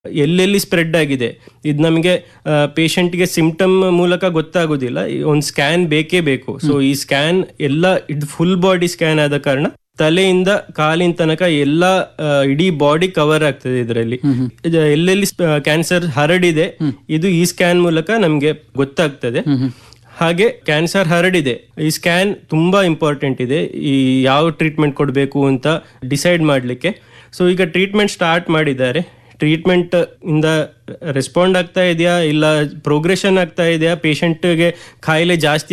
ಎಲ್ಲೆಲ್ಲಿ ಸ್ಪ್ರೆಡ್ ಆಗಿದೆ ಇದು ನಮಗೆ ಪೇಷಂಟ್ಗೆ ಸಿಂಪ್ಟಮ್ ಮೂಲಕ ಗೊತ್ತಾಗೋದಿಲ್ಲ ಒಂದು ಸ್ಕ್ಯಾನ್ ಬೇಕೇ ಬೇಕು ಸೊ ಈ ಸ್ಕ್ಯಾನ್ ಎಲ್ಲ ಇದು ಫುಲ್ ಬಾಡಿ ಸ್ಕ್ಯಾನ್ ಆದ ಕಾರಣ ತಲೆಯಿಂದ ಕಾಲಿನ ತನಕ ಎಲ್ಲ ಆ, ಇಡೀ ಬಾಡಿ ಕವರ್ ಆಗ್ತದೆ ಇದರಲ್ಲಿ ಎಲ್ಲೆಲ್ಲಿ ಕ್ಯಾನ್ಸರ್ ಹರಡಿದೆ ಇದು ಈ ಸ್ಕ್ಯಾನ್ ಮೂಲಕ ನಮ್ಗೆ ಗೊತ್ತಾಗ್ತದೆ ಹಾಗೆ ಕ್ಯಾನ್ಸರ್ ಹರಡಿದೆ ಈ ಸ್ಕ್ಯಾನ್ ತುಂಬಾ ಇಂಪಾರ್ಟೆಂಟ್ ಇದೆ ಈ ಯಾವ ಟ್ರೀಟ್ಮೆಂಟ್ ಕೊಡಬೇಕು ಅಂತ ಡಿಸೈಡ್ ಮಾಡಲಿಕ್ಕೆ ಸೊ ಈಗ ಟ್ರೀಟ್ಮೆಂಟ್ ಸ್ಟಾರ್ಟ್ ಮಾಡಿದ್ದಾರೆ ಟ್ರೀಟ್ಮೆಂಟ್ ಇಂದ ರೆಸ್ಪಾಂಡ್ ಆಗ್ತಾ ಇದೆಯಾ ಇಲ್ಲ ಪ್ರೋಗ್ರೆಷನ್ ಆಗ್ತಾ ಇದೆಯಾ ಪೇಷಂಟ್ಗೆ ಕಾಯಿಲೆ ಜಾಸ್ತಿ